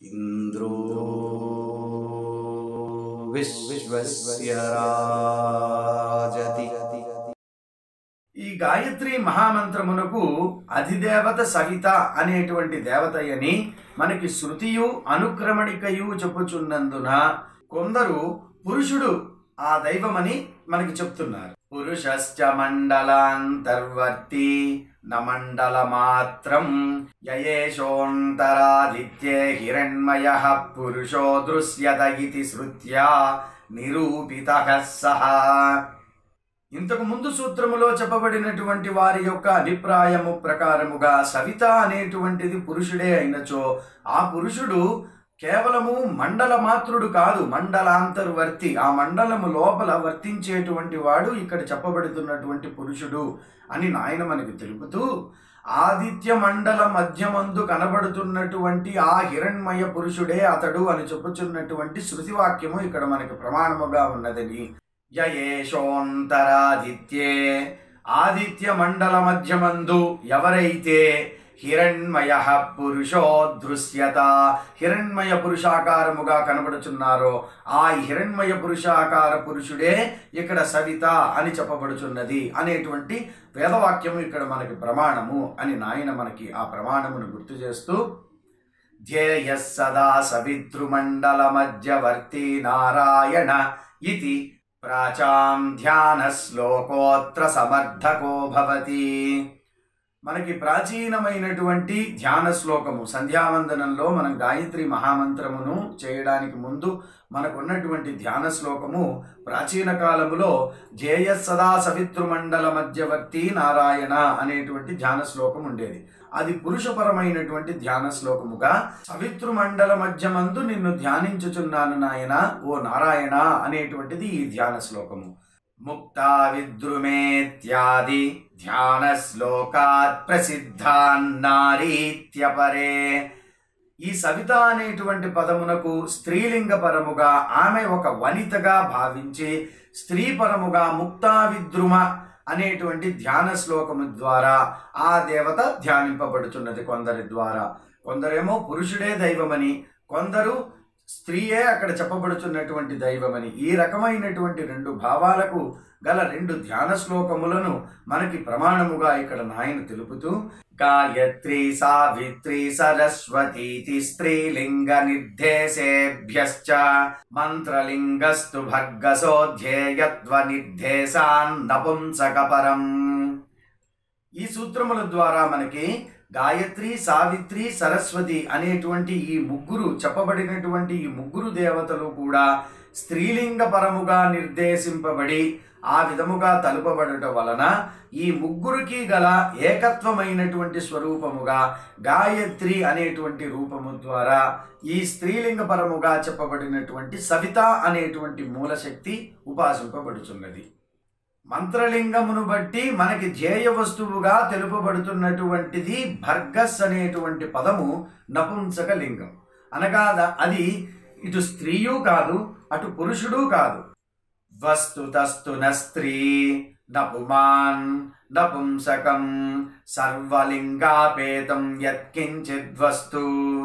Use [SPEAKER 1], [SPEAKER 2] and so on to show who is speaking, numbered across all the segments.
[SPEAKER 1] इन्द्रो विश्वस्य राजति
[SPEAKER 2] ఈ గాయత్రి మహామంత్రమునకు అధిదేవత సవిత అనేటువంటి దేవతయని మనకి శృతియు అనుక్రమణికయు చెప్పుచున్నందున కొందరు పురుషుడు ఆ దైవమని మనకి చెప్తున్నారు పురుషశ్చ మండలాంతర్వర్తి న మండల మాత్రం యయేషోంతరాదిత్యే హిరణ్మయ పురుషో దృశ్యత ఇతి శృత్యా నిరూపిత సహ ఇంతకు ముందు సూత్రములో చెప్పబడినటువంటి వారి యొక్క అభిప్రాయము ప్రకారముగా సవిత అనేటువంటిది పురుషుడే అయినచో ఆ పురుషుడు కేవలము మండల మాత్రుడు కాదు మండలాంతర్వర్తి ఆ మండలము లోపల వర్తించేటువంటి వాడు ఇక్కడ చెప్పబడుతున్నటువంటి పురుషుడు అని నాయన మనకి తెలుపుతూ ఆదిత్య మండల మధ్యమందు కనబడుతున్నటువంటి ఆ హిరణ్మయ పురుషుడే అతడు అని చెప్పుచున్నటువంటి శృతివాక్యము ఇక్కడ మనకి ప్రమాణముగా ఉన్నదని యయేషోంతరాదిత్యే ఆదిత్య మండల మధ్యమందు ఎవరైతే హిరణ్మయ పురుషో దృశ్యత హిరణ్మయ పురుషాకారముగా కనబడుచున్నారో ఆ హిరణ్మయ పురుషాకార పురుషుడే ఇక్కడ సవిత అని చెప్పబడుచున్నది అనేటువంటి వేదవాక్యము ఇక్కడ మనకి ప్రమాణము అని నాయన మనకి ఆ ప్రమాణమును గుర్తు చేస్తూ ధ్యేయ సదా సవితృమండల మధ్యవర్తి నారాయణ ఇది ప్రాచాం ధ్యాన శ్లోకోత్ర సమర్థకో భవతి మనకి ప్రాచీనమైనటువంటి ధ్యాన శ్లోకము సంధ్యావందనంలో మనం గాయత్రి మహామంత్రమును చేయడానికి ముందు మనకున్నటువంటి ధ్యాన శ్లోకము ప్రాచీన కాలములో జేయ సదా సవితృమండల మధ్యవర్తి నారాయణ అనేటువంటి ధ్యాన శ్లోకం ఉండేది అది పురుషపరమైనటువంటి ధ్యాన శ్లోకముగా సవితృమండల మధ్యమందు నిన్ను ధ్యానించుచున్నాను నాయన ఓ నారాయణ అనేటువంటిది ఈ ధ్యాన శ్లోకము ముక్తా విద్రుమేత్యాది ధ్యాన శ్లోకాత్ ప్రసిద్ధాన్నారీత్యపరే ఈ సవిత అనేటువంటి పదమునకు స్త్రీలింగ పరముగా ఆమె ఒక వనితగా భావించి స్త్రీ పరముగా ముక్తా విద్రుమ అనేటువంటి ధ్యాన శ్లోకము ద్వారా ఆ దేవత ధ్యానింపబడుతున్నది కొందరి ద్వారా కొందరేమో పురుషుడే దైవమని కొందరు స్త్రీయే అక్కడ చెప్పబడుతున్నటువంటి దైవమని ఈ రకమైనటువంటి రెండు భావాలకు గల రెండు ధ్యాన శ్లోకములను మనకి ప్రమాణముగా ఇక్కడ నాయన తెలుపుతూ గాయత్రి సావిత్రి సరస్వతీతి స్త్రీలింగ నిర్దేశేభ్యశ్చ మంత్రలింగస్తు భర్గసోధ్యేయత్వ నిర్దేశాన్ నపుంసకపరం ఈ సూత్రముల ద్వారా మనకి గాయత్రి సావిత్రి సరస్వతి అనేటువంటి ఈ ముగ్గురు చెప్పబడినటువంటి ఈ ముగ్గురు దేవతలు కూడా స్త్రీలింగ పరముగా నిర్దేశింపబడి ఆ విధముగా తలుపబడటం వలన ఈ ముగ్గురికి గల ఏకత్వమైనటువంటి స్వరూపముగా గాయత్రి అనేటువంటి రూపము ద్వారా ఈ స్త్రీలింగ పరముగా చెప్పబడినటువంటి సవిత అనేటువంటి మూలశక్తి ఉపాసింపబడుచున్నది మంత్రలింగమును బట్టి మనకి ధ్యేయ వస్తువుగా తెలుపబడుతున్నటువంటిది భర్గస్ అనేటువంటి పదము నపుంసక లింగం అనగా ద- అది ఇటు స్త్రీయు కాదు అటు పురుషుడు కాదు వస్తుతస్తు న స్త్రీ నపుమాన్ నపుంసకం సర్వలింగాపేతం యత్కించిద్వస్తు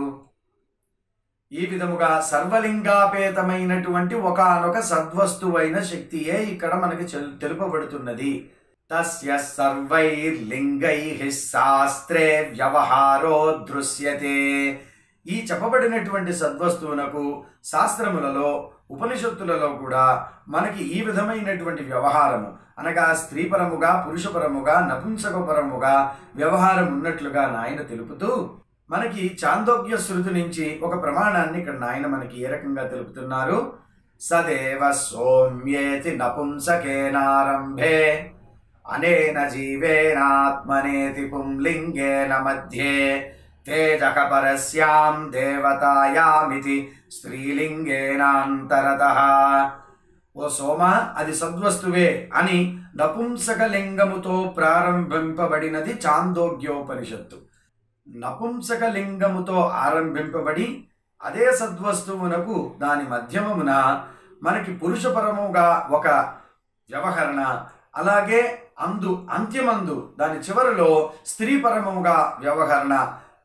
[SPEAKER 2] ఈ విధముగా సర్వలింగాపేతమైనటువంటి ఒకానొక సద్వస్తువైన శక్తియే ఇక్కడ మనకి చెల్- తెలుపబడుతున్నది తస్య సర్వైర్లింగై శాస్త్రే వ్యవహారో దృశ్యతే ఈ చెప్పబడినటువంటి సద్వస్తువునకు శాస్త్రములలో ఉపనిషత్తులలో కూడా మనకి ఈ విధమైనటువంటి వ్యవహారము అనగా స్త్రీపరముగా పురుషపరముగా నపుంసకపరముగా వ్యవహారం ఉన్నట్లుగా నాయన తెలుపుతూ మనకి చాందోగ్య శృతి నుంచి ఒక ప్రమాణాన్ని ఇక్కడ నాయన మనకి ఏ రకంగా తెలుపుతున్నారు సదేవ సోమ్యేతి నపుంసకేనారంభే అనేన జీవేనాత్మనేతి పుంలింగేన మధ్యే తేజక పరస్యాం దేవతాయామితి స్త్రీలింగేనాంతరత ఓ సోమ అది సద్వస్తువే అని నపుంసక లింగముతో ప్రారంభింపబడినది చాందోగ్యోపనిషత్తు నపుంసక లింగముతో ఆరంభింపబడి అదే సద్వస్తువునకు దాని మధ్యమమున మనకి పురుషపరముగా ఒక వ్యవహరణ అలాగే అందు అంత్యమందు దాని చివరిలో స్త్రీపరముగా వ్యవహరణ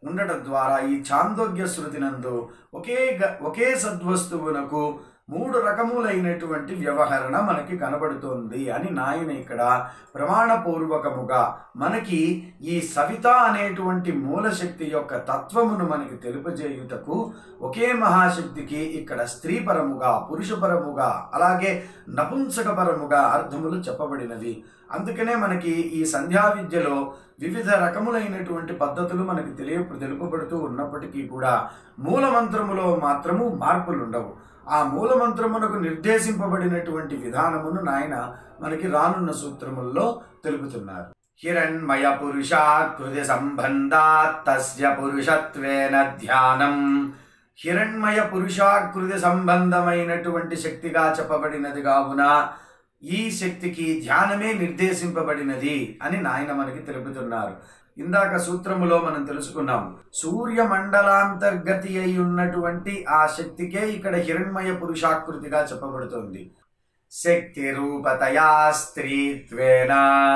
[SPEAKER 2] ఉండటం ద్వారా ఈ చాందోగ్య శృతినందు ఒకే గ- ఒకే సద్వస్తువునకు మూడు రకములైనటువంటి వ్యవహరణ మనకి కనబడుతోంది అని నాయన ఇక్కడ ప్రమాణపూర్వకముగా మనకి ఈ సవిత అనేటువంటి మూలశక్తి యొక్క తత్వమును మనకి తెలుపజేయుటకు ఒకే మహాశక్తికి ఇక్కడ స్త్రీపరముగా పురుషపరముగా అలాగే నపుంసకపరముగా అర్థములు చెప్పబడినవి అందుకనే మనకి ఈ సంధ్యా విద్యలో వివిధ రకములైనటువంటి పద్ధతులు మనకి తెలియ తెలుపబడుతూ ఉన్నప్పటికీ కూడా మూలమంత్రములో మాత్రము మార్పులు ఉండవు ఆ మూలమంత్రమునకు నిర్దేశింపబడినటువంటి విధానమును నాయన మనకి రానున్న సూత్రముల్లో తెలుపుతున్నారు హిరణ్మయ పురుషాకృతి సంబంధాత్ తస్య పురుషత్వేన ధ్యానం హిరణ్మయ పురుషాకృతి సంబంధమైనటువంటి శక్తిగా చెప్పబడినది కావున ఈ శక్తికి ధ్యానమే నిర్దేశింపబడినది అని నాయన మనకి తెలుపుతున్నారు ఇందాక సూత్రములో మనం తెలుసుకున్నాం సూర్య మండలాంతర్గతి అయి ఉన్నటువంటి ఆ శక్తికే ఇక్కడ హిరణ్మయ పురుషాకృతిగా చెప్పబడుతుంది శక్తి రూపతయా స్త్రీత్వేన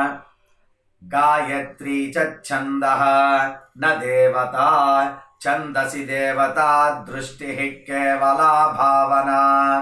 [SPEAKER 2] గాయత్రీ ఛంద న దేవత ఛందసి దేవత దృష్టి కేవలా భావన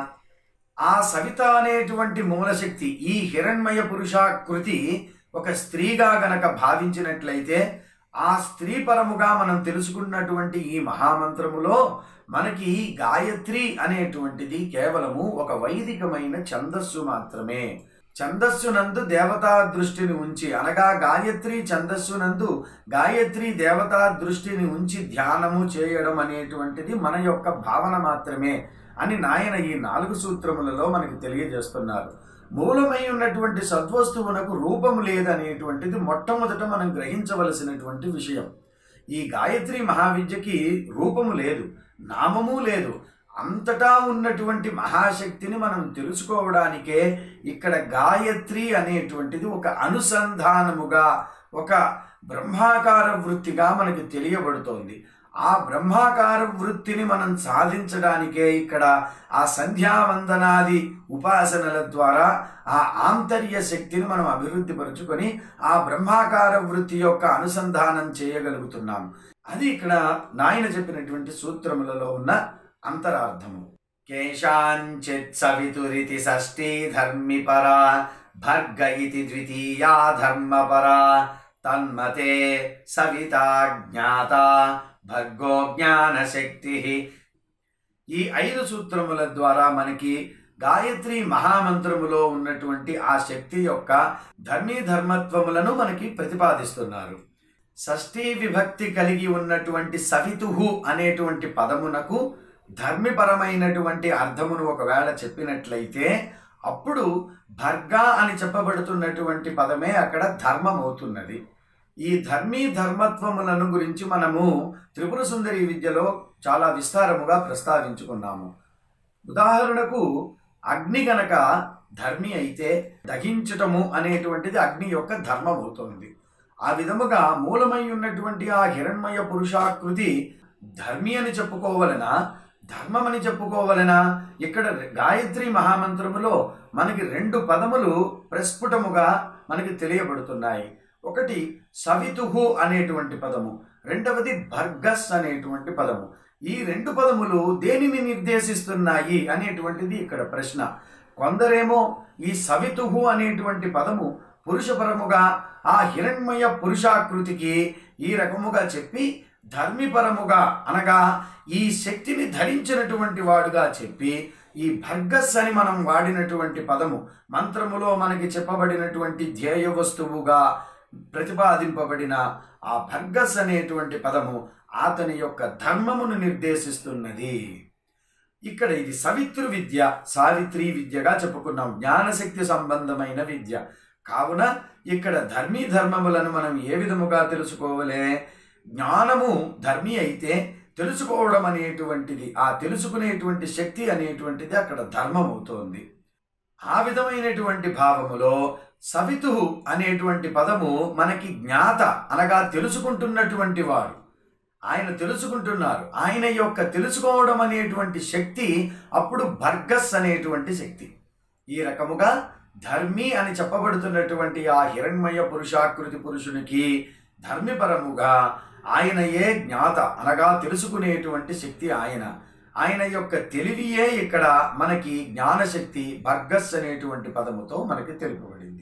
[SPEAKER 2] ఆ సవిత అనేటువంటి మూలశక్తి ఈ హిరణ్మయ పురుషాకృతి ఒక స్త్రీగా గనక భావించినట్లయితే ఆ స్త్రీ పరముగా మనం తెలుసుకున్నటువంటి ఈ మహామంత్రములో మనకి గాయత్రి అనేటువంటిది కేవలము ఒక వైదికమైన ఛందస్సు మాత్రమే ఛందస్సునందు దేవతా దృష్టిని ఉంచి అనగా గాయత్రి ఛందస్సునందు గాయత్రి దేవతా దృష్టిని ఉంచి ధ్యానము చేయడం అనేటువంటిది మన యొక్క భావన మాత్రమే అని నాయన ఈ నాలుగు సూత్రములలో మనకి తెలియజేస్తున్నారు మూలమై ఉన్నటువంటి సద్వస్తువునకు రూపము లేదనేటువంటిది మొట్టమొదట మనం గ్రహించవలసినటువంటి విషయం ఈ గాయత్రి మహావిద్యకి రూపము లేదు నామము లేదు అంతటా ఉన్నటువంటి మహాశక్తిని మనం తెలుసుకోవడానికే ఇక్కడ గాయత్రి అనేటువంటిది ఒక అనుసంధానముగా ఒక బ్రహ్మాకార వృత్తిగా మనకి తెలియబడుతోంది ఆ బ్రహ్మాకార వృత్తిని మనం సాధించడానికే ఇక్కడ ఆ సంధ్యావందనాది ఉపాసనల ద్వారా ఆ ఆంతర్య శక్తిని మనం అభివృద్ధి పరుచుకొని ఆ బ్రహ్మాకార వృత్తి యొక్క అనుసంధానం చేయగలుగుతున్నాం అది ఇక్కడ నాయన చెప్పినటువంటి సూత్రములలో ఉన్న అంతరార్థము కేశాంచిత్ సవితురితి షష్ఠీ ధర్మిపరా భర్గ ఇతి ద్వితీయా ధర్మపరా తన్మతే సవితా జ్ఞాత భర్గో జ్ఞానశక్తి ఈ ఐదు సూత్రముల ద్వారా మనకి గాయత్రి మహామంత్రములో ఉన్నటువంటి ఆ శక్తి యొక్క ధర్మీ ధర్మత్వములను మనకి ప్రతిపాదిస్తున్నారు షష్ఠీ విభక్తి కలిగి ఉన్నటువంటి సవితుహు అనేటువంటి పదమునకు ధర్మిపరమైనటువంటి అర్థమును ఒకవేళ చెప్పినట్లయితే అప్పుడు భర్గా అని చెప్పబడుతున్నటువంటి పదమే అక్కడ ధర్మం అవుతున్నది ఈ ధర్మీ ధర్మత్వములను గురించి మనము త్రిపుర సుందరి విద్యలో చాలా విస్తారముగా ప్రస్తావించుకున్నాము ఉదాహరణకు అగ్ని గనక ధర్మి అయితే దహించటము అనేటువంటిది అగ్ని యొక్క ధర్మం అవుతుంది ఆ విధముగా మూలమై ఉన్నటువంటి ఆ హిరణ్మయ పురుషాకృతి ధర్మి అని చెప్పుకోవలనా ధర్మమని చెప్పుకోవలనా ఇక్కడ గాయత్రి మహామంత్రములో మనకి రెండు పదములు ప్రస్ఫుటముగా మనకి తెలియబడుతున్నాయి ఒకటి సవితుహు అనేటువంటి పదము రెండవది భర్గస్ అనేటువంటి పదము ఈ రెండు పదములు దేనిని నిర్దేశిస్తున్నాయి అనేటువంటిది ఇక్కడ ప్రశ్న కొందరేమో ఈ సవితుహు అనేటువంటి పదము పురుషపరముగా ఆ హిరణ్మయ పురుషాకృతికి ఈ రకముగా చెప్పి ధర్మిపరముగా అనగా ఈ శక్తిని ధరించినటువంటి వాడుగా చెప్పి ఈ భర్గస్ అని మనం వాడినటువంటి పదము మంత్రములో మనకి చెప్పబడినటువంటి ధ్యేయ వస్తువుగా ప్రతిపాదింపబడిన ఆ భర్గస్ అనేటువంటి పదము అతని యొక్క ధర్మమును నిర్దేశిస్తున్నది ఇక్కడ ఇది సవితృ విద్య సావిత్రి విద్యగా చెప్పుకున్నాం జ్ఞానశక్తి సంబంధమైన విద్య కావున ఇక్కడ ధర్మీ ధర్మములను మనం ఏ విధముగా తెలుసుకోవలే జ్ఞానము ధర్మి అయితే తెలుసుకోవడం అనేటువంటిది ఆ తెలుసుకునేటువంటి శక్తి అనేటువంటిది అక్కడ ధర్మం అవుతోంది ఆ విధమైనటువంటి భావములో సవితు అనేటువంటి పదము మనకి జ్ఞాత అనగా తెలుసుకుంటున్నటువంటి వాడు ఆయన తెలుసుకుంటున్నారు ఆయన యొక్క తెలుసుకోవడం అనేటువంటి శక్తి అప్పుడు భర్గస్ అనేటువంటి శక్తి ఈ రకముగా ధర్మి అని చెప్పబడుతున్నటువంటి ఆ హిరణ్మయ పురుషాకృతి పురుషునికి ధర్మిపరముగా ఆయనయే జ్ఞాత అనగా తెలుసుకునేటువంటి శక్తి ఆయన ఆయన యొక్క తెలివియే ఇక్కడ మనకి జ్ఞానశక్తి భర్గస్ అనేటువంటి పదముతో మనకి తెలుపబడింది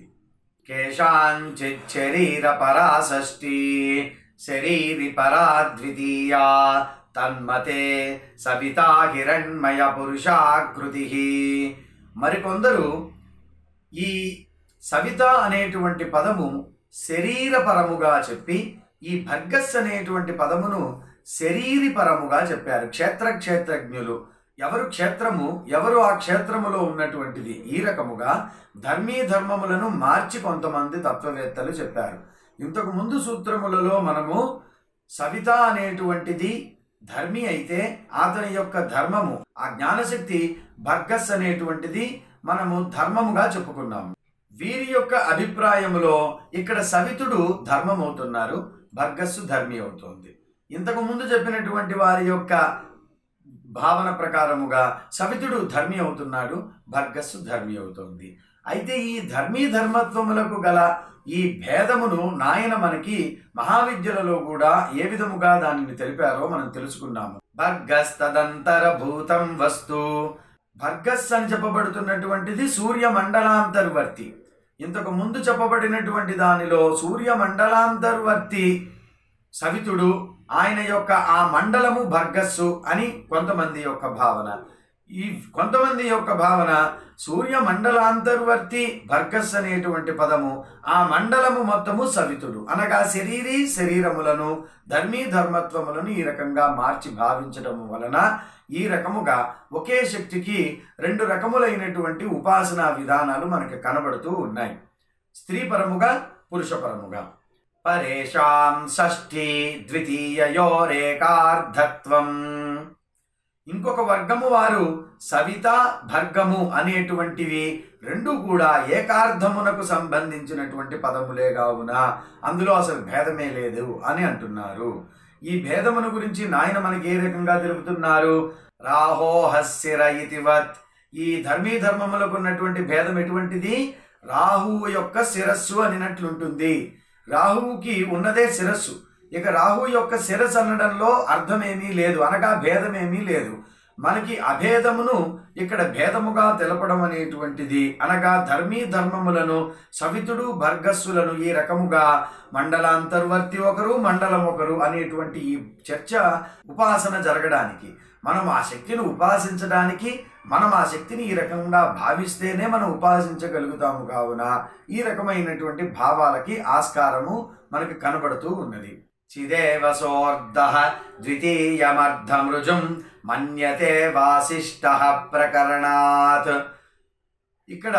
[SPEAKER 2] కేశాంచిచ్చరీర పరాషష్ఠి శరీరి పరా ద్వితీయా తన్మతే సవితా హిరణ్మయ పురుషాకృతి మరికొందరు ఈ సవిత అనేటువంటి పదము శరీరపరముగా చెప్పి ఈ భర్గస్ అనేటువంటి పదమును శరీరిపరముగా చెప్పారు క్షేత్ర క్షేత్రజ్ఞులు ఎవరు క్షేత్రము ఎవరు ఆ క్షేత్రములో ఉన్నటువంటిది ఈ రకముగా ధర్మీ ధర్మములను మార్చి కొంతమంది తత్వవేత్తలు చెప్పారు ఇంతకు ముందు సూత్రములలో మనము సవిత అనేటువంటిది ధర్మి అయితే అతని యొక్క ధర్మము ఆ జ్ఞానశక్తి భర్గస్ అనేటువంటిది మనము ధర్మముగా చెప్పుకున్నాము వీరి యొక్క అభిప్రాయములో ఇక్కడ సవితుడు ధర్మం అవుతున్నారు భర్గస్సు ధర్మి అవుతోంది ఇంతకు ముందు చెప్పినటువంటి వారి యొక్క భావన ప్రకారముగా సవితుడు ధర్మి అవుతున్నాడు భర్గస్సు ధర్మి అవుతోంది అయితే ఈ ధర్మీ ధర్మత్వములకు గల ఈ భేదమును నాయన మనకి మహావిద్యలలో కూడా ఏ విధముగా దానిని తెలిపారో మనం తెలుసుకున్నాము భర్గస్ తదంతర భూతం వస్తు భర్గస్ అని చెప్పబడుతున్నటువంటిది సూర్య మండలాంతర్వర్తి ఇంతకు ముందు చెప్పబడినటువంటి దానిలో సూర్య మండలాంతర్వర్తి సవితుడు ఆయన యొక్క ఆ మండలము భర్గస్సు అని కొంతమంది యొక్క భావన ఈ కొంతమంది యొక్క భావన సూర్య మండలాంతర్వర్తి భర్గస్ అనేటువంటి పదము ఆ మండలము మొత్తము సవితుడు అనగా శరీరీ శరీరములను ధర్మీ ధర్మత్వములను ఈ రకంగా మార్చి భావించడం వలన ఈ రకముగా ఒకే శక్తికి రెండు రకములైనటువంటి ఉపాసనా విధానాలు మనకి కనబడుతూ ఉన్నాయి స్త్రీ పరముగా పురుష పరముగా పరేషాం షష్ఠి ద్వితీయయోరేకార్ధత్వం ఇంకొక వర్గము వారు సవిత భర్గము అనేటువంటివి రెండు కూడా ఏకార్థమునకు సంబంధించినటువంటి పదములే కావున అందులో అసలు భేదమే లేదు అని అంటున్నారు ఈ భేదమును గురించి నాయన మనకి ఏ రకంగా తెలుపుతున్నారు రాహోహస్సిర ఇతివత్ ఈ ధర్మీ ధర్మములకు ఉన్నటువంటి భేదం ఎటువంటిది రాహువు యొక్క శిరస్సు అనినట్లుంటుంది రాహువుకి ఉన్నదే శిరస్సు ఇక రాహు యొక్క శిరస్సు అనడంలో అర్థమేమీ లేదు అనగా భేదమేమీ లేదు మనకి అభేదమును ఇక్కడ భేదముగా తెలపడం అనేటువంటిది అనగా ధర్మీ ధర్మములను సవితుడు భర్గస్సులను ఈ రకముగా మండలాంతర్వర్తి ఒకరు మండలం ఒకరు అనేటువంటి ఈ చర్చ ఉపాసన జరగడానికి మనం ఆ శక్తిని ఉపాసించడానికి మనం ఆ శక్తిని ఈ రకంగా భావిస్తేనే మనం ఉపాసించగలుగుతాము కావున ఈ రకమైనటువంటి భావాలకి ఆస్కారము మనకి కనబడుతూ ఉన్నది చిదేవసోర్ధ ద్వితీయమర్ధమృజుం మన్యతే వాసిష్ట ప్రకరణాత్ ఇక్కడ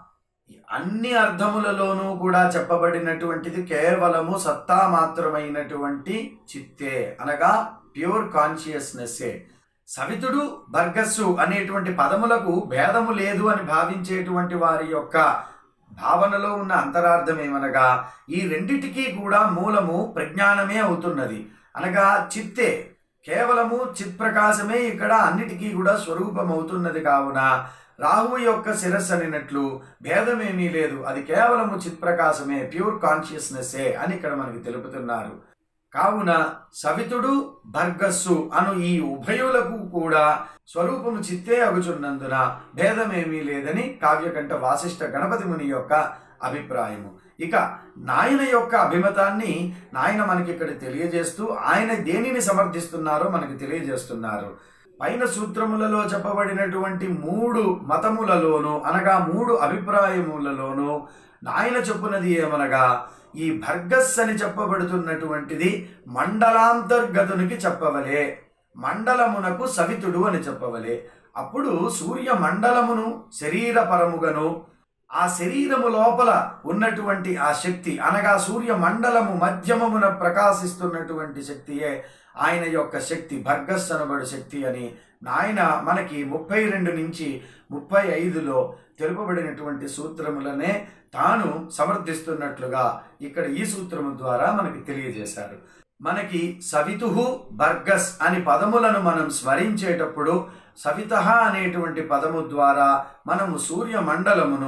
[SPEAKER 2] అన్ని అర్థములలోనూ కూడా చెప్పబడినటువంటిది కేవలము సత్తా మాత్రమైనటువంటి చిత్తే అనగా ప్యూర్ కాన్షియస్నెస్సే సవితుడు భర్గస్సు అనేటువంటి పదములకు భేదము లేదు అని భావించేటువంటి వారి యొక్క భావనలో ఉన్న అంతరార్థం ఏమనగా ఈ రెండిటికీ కూడా మూలము ప్రజ్ఞానమే అవుతున్నది అనగా చిత్తే కేవలము చిత్ ప్రకాశమే ఇక్కడ అన్నిటికీ కూడా స్వరూపం అవుతున్నది కావున రాహువు యొక్క శిరస్సు అనినట్లు భేదమేమీ లేదు అది కేవలము చిత్ ప్రకాశమే ప్యూర్ కాన్షియస్నెస్సే అని ఇక్కడ మనకి తెలుపుతున్నారు కావున సవితుడు భర్గస్సు అను ఈ ఉభయులకు కూడా స్వరూపము చిత్తే అగుచున్నందున భేదమేమీ లేదని కావ్యకంఠ వాసిష్ఠ గణపతి ముని యొక్క అభిప్రాయము ఇక నాయన యొక్క అభిమతాన్ని నాయన మనకి ఇక్కడ తెలియజేస్తూ ఆయన దేనిని సమర్థిస్తున్నారో మనకి తెలియజేస్తున్నారు పైన సూత్రములలో చెప్పబడినటువంటి మూడు మతములలోను అనగా మూడు అభిప్రాయములలోను నాయన చెప్పున్నది ఏమనగా ఈ భర్గస్ అని చెప్పబడుతున్నటువంటిది మండలాంతర్గతునికి చెప్పవలే మండలమునకు సవితుడు అని చెప్పవలే అప్పుడు సూర్య మండలమును శరీరపరముగను ఆ శరీరము లోపల ఉన్నటువంటి ఆ శక్తి అనగా సూర్య మండలము మధ్యమమున ప్రకాశిస్తున్నటువంటి శక్తియే ఆయన యొక్క శక్తి భర్గస్ అనబడు శక్తి అని నాయన మనకి ముప్పై రెండు నుంచి ముప్పై ఐదులో తెలుపబడినటువంటి సూత్రములనే తాను సమర్థిస్తున్నట్లుగా ఇక్కడ ఈ సూత్రము ద్వారా మనకి తెలియజేశారు మనకి సవితుహు భర్గస్ అని పదములను మనం స్మరించేటప్పుడు సవిత అనేటువంటి పదము ద్వారా మనము సూర్య మండలమును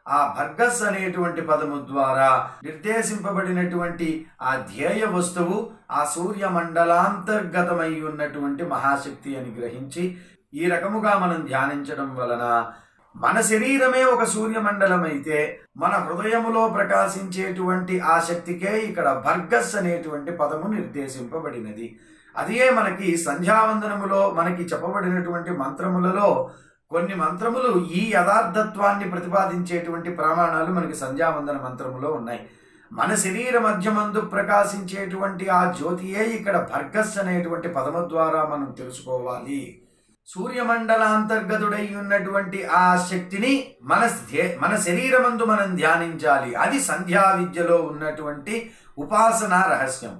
[SPEAKER 2] ఆ భర్గస్ అనేటువంటి పదము ద్వారా నిర్దేశింపబడినటువంటి ఆ ధ్యేయ వస్తువు ఆ సూర్య మండలాంతర్గతమై ఉన్నటువంటి మహాశక్తి అని గ్రహించి ఈ రకముగా మనం ధ్యానించడం వలన మన శరీరమే ఒక సూర్యమండలం అయితే మన హృదయములో ప్రకాశించేటువంటి ఆ శక్తికే ఇక్కడ భర్గస్ అనేటువంటి పదము నిర్దేశింపబడినది అదే మనకి సంధ్యావందనములో మనకి చెప్పబడినటువంటి మంత్రములలో కొన్ని మంత్రములు ఈ యథార్థత్వాన్ని ప్రతిపాదించేటువంటి ప్రమాణాలు మనకి సంధ్యావందన మంత్రములో ఉన్నాయి మన శరీర మధ్యమందు ప్రకాశించేటువంటి ఆ జ్యోతియే ఇక్కడ భర్గస్ అనేటువంటి పదము ద్వారా మనం తెలుసుకోవాలి సూర్యమండలాంతర్గతుడై ఉన్నటువంటి ఆ శక్తిని మన ధ్యే- మన శరీరమందు మనం ధ్యానించాలి అది సంధ్యా విద్యలో ఉన్నటువంటి ఉపాసనా రహస్యం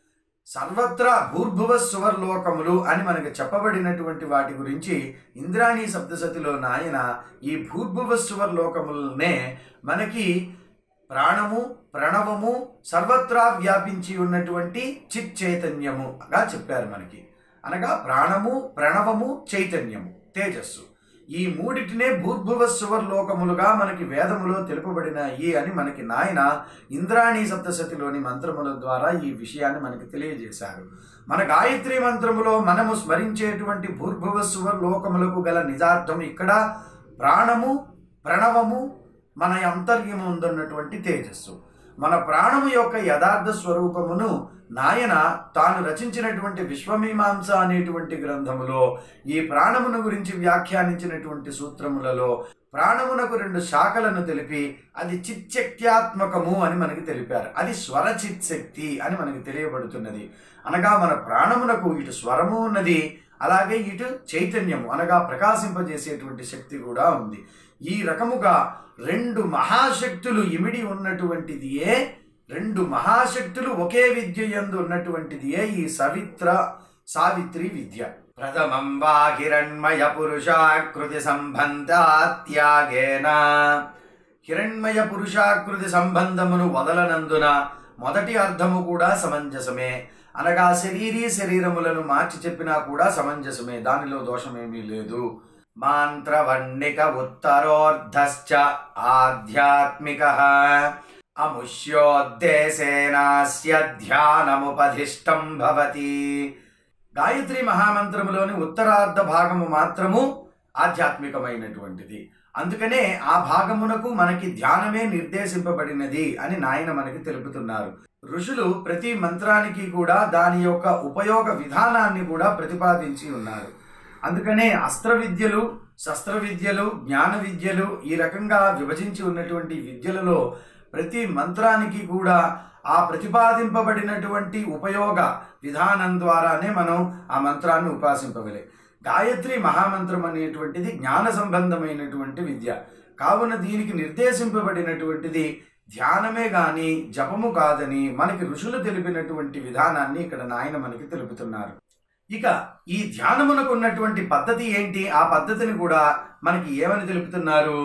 [SPEAKER 2] సర్వత్రా భూర్భువ సువర్లోకములు అని మనకు చెప్పబడినటువంటి వాటి గురించి ఇంద్రాణి సప్తసతిలో నాయన ఈ భూర్భువ సువర్లోకములనే మనకి ప్రాణము ప్రణవము సర్వత్రా వ్యాపించి ఉన్నటువంటి చిత్ చైతన్యముగా చెప్పారు మనకి అనగా ప్రాణము ప్రణవము చైతన్యము తేజస్సు ఈ మూడిటినే భూర్భువ సువర్లోకములుగా మనకి వేదములో తెలుపబడినాయి అని మనకి నాయన ఇంద్రాణి సప్తశతిలోని మంత్రముల ద్వారా ఈ విషయాన్ని మనకి తెలియజేశారు మన గాయత్రి మంత్రములో మనము స్మరించేటువంటి భూర్భువ సువర్లోకములకు గల నిజార్థం ఇక్కడ ప్రాణము ప్రణవము మన అంతర్యము ఉందన్నటువంటి తేజస్సు మన ప్రాణము యొక్క యథార్థ స్వరూపమును నాయన తాను రచించినటువంటి విశ్వమీమాంస అనేటువంటి గ్రంథములో ఈ ప్రాణమును గురించి వ్యాఖ్యానించినటువంటి సూత్రములలో ప్రాణమునకు రెండు శాఖలను తెలిపి అది చిత్శక్త్యాత్మకము అని మనకి తెలిపారు అది స్వర చిత్శక్తి అని మనకి తెలియబడుతున్నది అనగా మన ప్రాణమునకు ఇటు స్వరము ఉన్నది అలాగే ఇటు చైతన్యము అనగా ప్రకాశింపజేసేటువంటి శక్తి కూడా ఉంది ఈ రకముగా రెండు మహాశక్తులు ఇమిడి ఉన్నటువంటిదియే రెండు మహాశక్తులు ఒకే విద్య యందు ఉన్నటువంటిదియే ఈ సవిత్ర సావిత్రి విద్య ప్రథమం వా హిరణ్మయ పురుషాకృతి సంబంధాత్యాగేన హిరణ్మయ పురుషాకృతి సంబంధమును వదలనందున మొదటి అర్థము కూడా సమంజసమే అనగా శరీరీ శరీరములను మార్చి చెప్పినా కూడా సమంజసమే దానిలో దోషమేమీ లేదు మాంత్రవర్ణిక ఉత్తరోర్ధశ్చ ఆధ్యాత్మిక అముష్యోద్దేశేనాస్య ధ్యానముపధిష్టం భవతి గాయత్రి మహామంత్రములోని ఉత్తరార్ధ భాగము మాత్రము ఆధ్యాత్మికమైనటువంటిది అందుకనే ఆ భాగమునకు మనకి ధ్యానమే నిర్దేశింపబడినది అని నాయన మనకి తెలుపుతున్నారు ఋషులు ప్రతి మంత్రానికి కూడా దాని యొక్క ఉపయోగ విధానాన్ని కూడా ప్రతిపాదించి ఉన్నారు అందుకనే అస్త్ర విద్యలు శస్త్ర విద్యలు జ్ఞాన విద్యలు ఈ రకంగా విభజించి ఉన్నటువంటి విద్యలలో ప్రతి మంత్రానికి కూడా ఆ ప్రతిపాదింపబడినటువంటి ఉపయోగ విధానం ద్వారానే మనం ఆ మంత్రాన్ని ఉపాసింపగలే గాయత్రి మహామంత్రం అనేటువంటిది జ్ఞాన సంబంధమైనటువంటి విద్య కావున దీనికి నిర్దేశింపబడినటువంటిది ధ్యానమే గాని జపము కాదని మనకి ఋషులు తెలిపినటువంటి విధానాన్ని ఇక్కడ నాయన మనకి తెలుపుతున్నారు ఇక ఈ ధ్యానమునకు ఉన్నటువంటి పద్ధతి ఏంటి ఆ పద్ధతిని కూడా మనకి ఏమని తెలుపుతున్నారు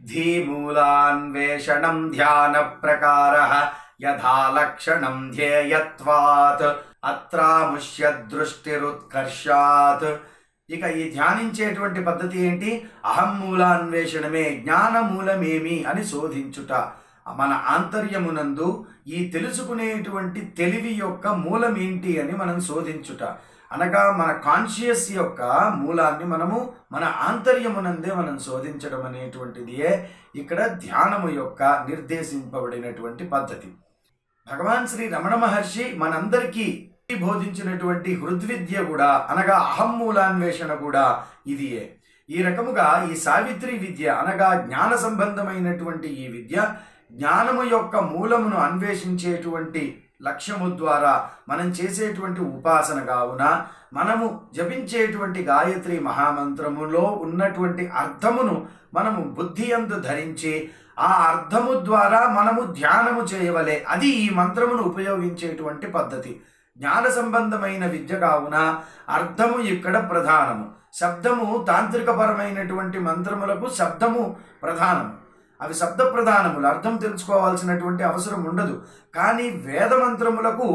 [SPEAKER 2] ధీమూలాన్వేషణం ధ్యాన ప్రకార యథా లక్షణం ధ్యేయత్వాత్ అత్రాముష్య దృష్టిరుత్కర్షాత్ ఇక ఈ ధ్యానించేటువంటి పద్ధతి ఏంటి అహం మూలాన్వేషణమే జ్ఞాన మూలమేమి అని శోధించుట మన ఆంతర్యమునందు ఈ తెలుసుకునేటువంటి తెలివి యొక్క మూలం ఏంటి అని మనం శోధించుట అనగా మన కాన్షియస్ యొక్క మూలాన్ని మనము మన ఆంతర్యమునందే మనం శోధించడం అనేటువంటిదియే ఇక్కడ ధ్యానము యొక్క నిర్దేశింపబడినటువంటి పద్ధతి భగవాన్ శ్రీ రమణ మహర్షి మనందరికీ బోధించినటువంటి హృద్విద్య కూడా అనగా అహం మూలాన్వేషణ కూడా ఇదియే ఈ రకముగా ఈ సావిత్రి విద్య అనగా జ్ఞాన సంబంధమైనటువంటి ఈ విద్య జ్ఞానము యొక్క మూలమును అన్వేషించేటువంటి లక్ష్యము ద్వారా మనం చేసేటువంటి ఉపాసన కావున మనము జపించేటువంటి గాయత్రి మహామంత్రములో ఉన్నటువంటి అర్థమును మనము బుద్ధి అందు ధరించి ఆ అర్థము ద్వారా మనము ధ్యానము చేయవలే అది ఈ మంత్రమును ఉపయోగించేటువంటి పద్ధతి జ్ఞాన సంబంధమైన విద్య కావున అర్థము ఇక్కడ ప్రధానము శబ్దము తాంత్రికపరమైనటువంటి మంత్రములకు శబ్దము ప్రధానము అవి శబ్ద ప్రధానములు అర్థం తెలుసుకోవాల్సినటువంటి అవసరం ఉండదు కానీ వేద మంత్రములకు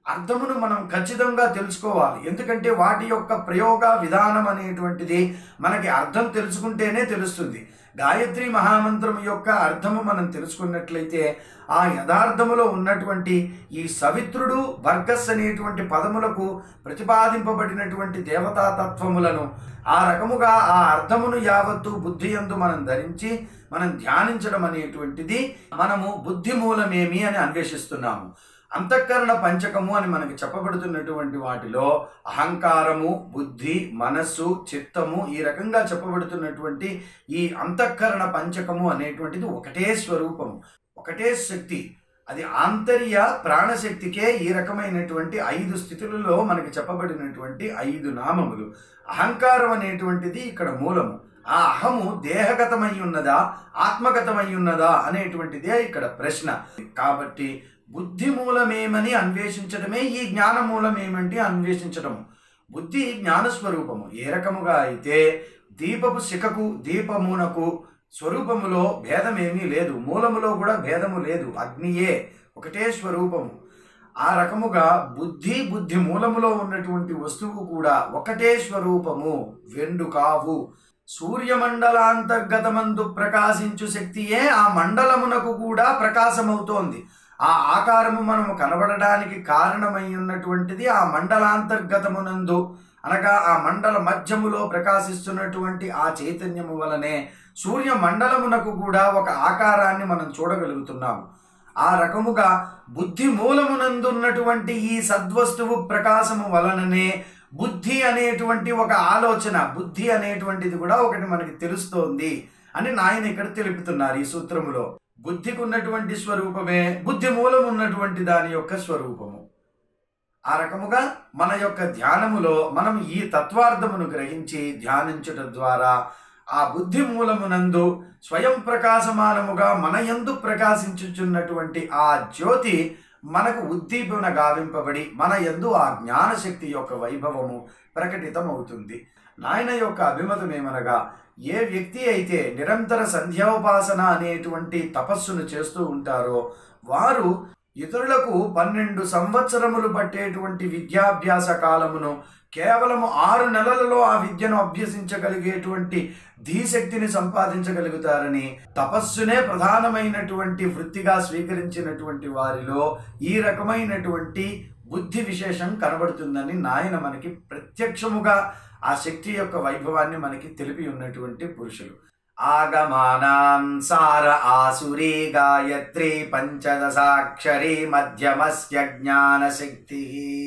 [SPEAKER 2] అర్థమును మనం ఖచ్చితంగా తెలుసుకోవాలి ఎందుకంటే వాటి యొక్క ప్రయోగ విధానం అనేటువంటిది మనకి అర్థం తెలుసుకుంటేనే తెలుస్తుంది గాయత్రి మహామంత్రం యొక్క అర్థము మనం తెలుసుకున్నట్లయితే ఆ యథార్థములో ఉన్నటువంటి ఈ సవిత్రుడు భర్గస్ అనేటువంటి పదములకు ప్రతిపాదింపబడినటువంటి దేవతా తత్వములను ఆ రకముగా ఆ అర్థమును యావత్తు బుద్ధి యందు మనం ధరించి మనం ధ్యానించడం అనేటువంటిది మనము బుద్ధి మూలమేమి అని అన్వేషిస్తున్నాము అంతఃకరణ పంచకము అని మనకి చెప్పబడుతున్నటువంటి వాటిలో అహంకారము బుద్ధి మనస్సు చిత్తము ఈ రకంగా చెప్పబడుతున్నటువంటి ఈ అంతఃకరణ పంచకము అనేటువంటిది ఒకటే స్వరూపము ఒకటే శక్తి అది ఆంతర్య ప్రాణశక్తికే ఈ రకమైనటువంటి ఐదు స్థితులలో మనకి చెప్పబడినటువంటి ఐదు నామములు అహంకారం అనేటువంటిది ఇక్కడ మూలము ఆ అహము దేహగతమై ఉన్నదా ఆత్మగతమై ఉన్నదా అనేటువంటిదే ఇక్కడ ప్రశ్న కాబట్టి బుద్ధి మూలమేమని అన్వేషించడమే ఈ జ్ఞాన మూలమేమంటే అన్వేషించడము బుద్ధి జ్ఞానస్వరూపము ఏ రకముగా అయితే దీపపు శిఖకు దీపమునకు స్వరూపములో భేదమేమీ లేదు మూలములో కూడా భేదము లేదు అగ్నియే ఒకటే స్వరూపము ఆ రకముగా బుద్ధి బుద్ధి మూలములో ఉన్నటువంటి వస్తువు కూడా ఒకటే స్వరూపము వెండు కావు సూర్యమండలాంతర్గతమందు ప్రకాశించు శక్తియే ఆ మండలమునకు కూడా ప్రకాశమవుతోంది ఆ ఆకారము మనము కనబడడానికి కారణమై ఉన్నటువంటిది ఆ మండలాంతర్గతమునందు అనగా ఆ మండల మధ్యములో ప్రకాశిస్తున్నటువంటి ఆ చైతన్యము వలనే సూర్య మండలమునకు కూడా ఒక ఆకారాన్ని మనం చూడగలుగుతున్నాము ఆ రకముగా బుద్ధి మూలమునందున్నటువంటి ఈ సద్వస్తువు ప్రకాశము వలననే బుద్ధి అనేటువంటి ఒక ఆలోచన బుద్ధి అనేటువంటిది కూడా ఒకటి మనకి తెలుస్తోంది అని నాయన ఇక్కడ తెలుపుతున్నారు ఈ సూత్రములో బుద్ధికి ఉన్నటువంటి స్వరూపమే బుద్ధి మూలం ఉన్నటువంటి దాని యొక్క స్వరూపము ఆ రకముగా మన యొక్క ధ్యానములో మనం ఈ తత్వార్థమును గ్రహించి ధ్యానించడం ద్వారా ఆ బుద్ధి మూలమునందు స్వయం ప్రకాశమానముగా మన యందు ప్రకాశించుచున్నటువంటి ఆ జ్యోతి మనకు ఉద్దీపన గావింపబడి మన యందు ఆ జ్ఞానశక్తి యొక్క వైభవము ప్రకటితమవుతుంది నాయన యొక్క అభిమతం ఏమనగా ఏ వ్యక్తి అయితే నిరంతర సంధ్యోపాసన అనేటువంటి తపస్సును చేస్తూ ఉంటారో వారు ఇతరులకు పన్నెండు సంవత్సరములు పట్టేటువంటి విద్యాభ్యాస కాలమును కేవలము ఆరు నెలలలో ఆ విద్యను అభ్యసించగలిగేటువంటి ధీశక్తిని సంపాదించగలుగుతారని తపస్సునే ప్రధానమైనటువంటి వృత్తిగా స్వీకరించినటువంటి వారిలో ఈ రకమైనటువంటి బుద్ధి విశేషం కనబడుతుందని నాయన మనకి ప్రత్యక్షముగా ఆ శక్తి యొక్క వైభవాన్ని మనకి తెలిపి ఉన్నటువంటి పురుషులు ఆగమానాం సార ఆసురీ గాయత్రి పంచదశాక్షరి మధ్యమస్య జ్ఞానశక్తి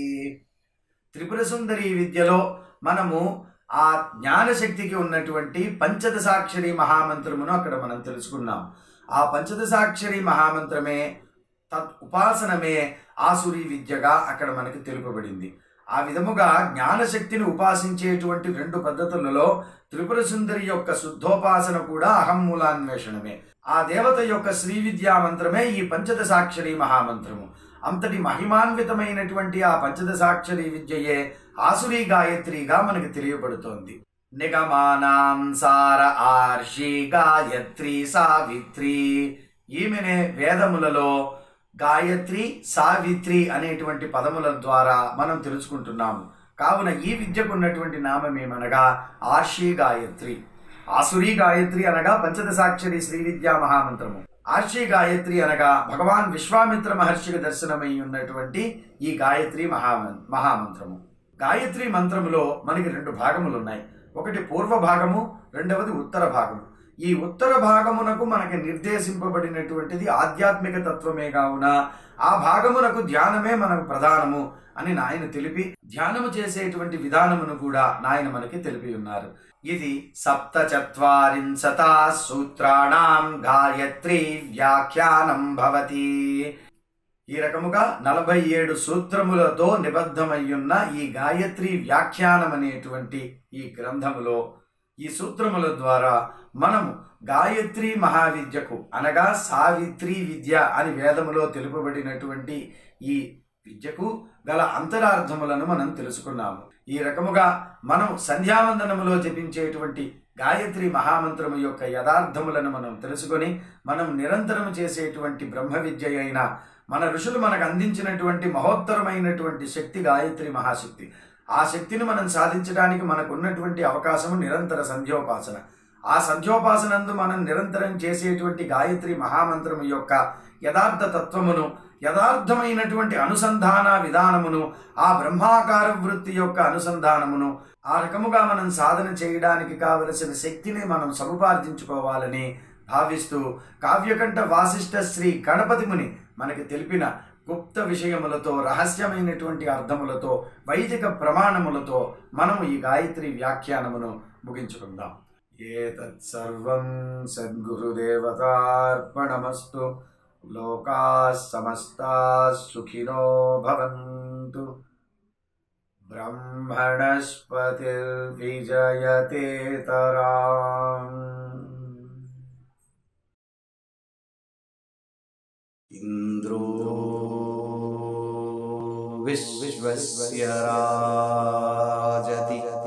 [SPEAKER 2] త్రిపుర సుందరి విద్యలో మనము ఆ జ్ఞానశక్తికి ఉన్నటువంటి పంచదశాక్షరి మహామంత్రమును అక్కడ మనం తెలుసుకున్నాం ఆ పంచదశాక్షరి మహామంత్రమే తత్ ఉపాసనమే ఆసురి విద్యగా అక్కడ మనకి తెలుపబడింది ఆ విధముగా జ్ఞానశక్తిని ఉపాసించేటువంటి రెండు పద్ధతులలో త్రిపుర సుందరి యొక్క శుద్ధోపాసన కూడా అహమ్మూలాన్వేషణమే ఆ దేవత యొక్క శ్రీ విద్యా మంత్రమే ఈ పంచదశాక్షరి మహామంత్రము అంతటి మహిమాన్వితమైనటువంటి ఆ పంచదశాక్షరి విద్యయే ఆసురీ గాయత్రిగా మనకి తెలియబడుతోంది నిగమానాం సార ఆర్షి గాయత్రి సావిత్రి ఈమెనే వేదములలో గాయత్రి సావిత్రి అనేటువంటి పదముల ద్వారా మనం తెలుసుకుంటున్నాము కావున ఈ విద్యకు ఉన్నటువంటి నామం ఏమనగా ఆర్షి గాయత్రి ఆసురీ గాయత్రి అనగా పంచదశాక్షరి శ్రీ విద్యా మహామంత్రము ఆర్షి గాయత్రి అనగా భగవాన్ విశ్వామిత్ర మహర్షికి దర్శనమై ఉన్నటువంటి ఈ గాయత్రి మహా మహామంత్రము గాయత్రి మంత్రములో మనకి రెండు భాగములు ఉన్నాయి ఒకటి పూర్వ భాగము రెండవది ఉత్తర భాగము ఈ ఉత్తర భాగమునకు మనకి నిర్దేశింపబడినటువంటిది ఆధ్యాత్మిక తత్వమే కావున ఆ భాగమునకు ధ్యానమే మనకు ప్రధానము అని నాయన తెలిపి ధ్యానము చేసేటువంటి విధానమును కూడా నాయన మనకి తెలిపి ఉన్నారు ఇది సప్త చత్వారింశత సూత్రాణం గాయత్రి వ్యాఖ్యానం భవతి ఈ రకముగా నలభై ఏడు సూత్రములతో నిబద్ధమయ్యున్న ఈ గాయత్రి వ్యాఖ్యానం అనేటువంటి ఈ గ్రంథములో ఈ సూత్రముల ద్వారా మనము గాయత్రి మహావిద్యకు అనగా సావిత్రి విద్య అని వేదములో తెలుపబడినటువంటి ఈ విద్యకు గల అంతరార్థములను మనం తెలుసుకున్నాము ఈ రకముగా మనం సంధ్యావందనములో జపించేటువంటి గాయత్రి మహామంత్రము యొక్క యథార్థములను మనం తెలుసుకొని మనం నిరంతరం చేసేటువంటి బ్రహ్మ విద్య అయిన మన ఋషులు మనకు అందించినటువంటి మహోత్తరమైనటువంటి శక్తి గాయత్రి మహాశక్తి ఆ శక్తిని మనం సాధించడానికి మనకు ఉన్నటువంటి అవకాశము నిరంతర సంధ్యోపాసన ఆ సంధ్యోపాసనందు మనం నిరంతరం చేసేటువంటి గాయత్రి మహామంత్రము యొక్క యథార్థ తత్వమును యథార్థమైనటువంటి అనుసంధాన విధానమును ఆ బ్రహ్మాకార వృత్తి యొక్క అనుసంధానమును ఆ రకముగా మనం సాధన చేయడానికి కావలసిన శక్తిని మనం సముపార్జించుకోవాలని భావిస్తూ కావ్యకంఠ వాసిష్ఠ శ్రీ గణపతి ముని మనకి తెలిపిన గుప్త విషయములతో రహస్యమైనటువంటి అర్థములతో వైదిక ప్రమాణములతో మనము ఈ గాయత్రి వ్యాఖ్యానమును ముగించుకుందాం ఏతత్సర్వం సద్గురుదేవతార్పణమస్తు లోకా సమస్తా సుఖినో భవంతు బ్రహ్మణస్పతిర్విజయతేతరాम्
[SPEAKER 1] इन्द्रो विश्वस्य राजति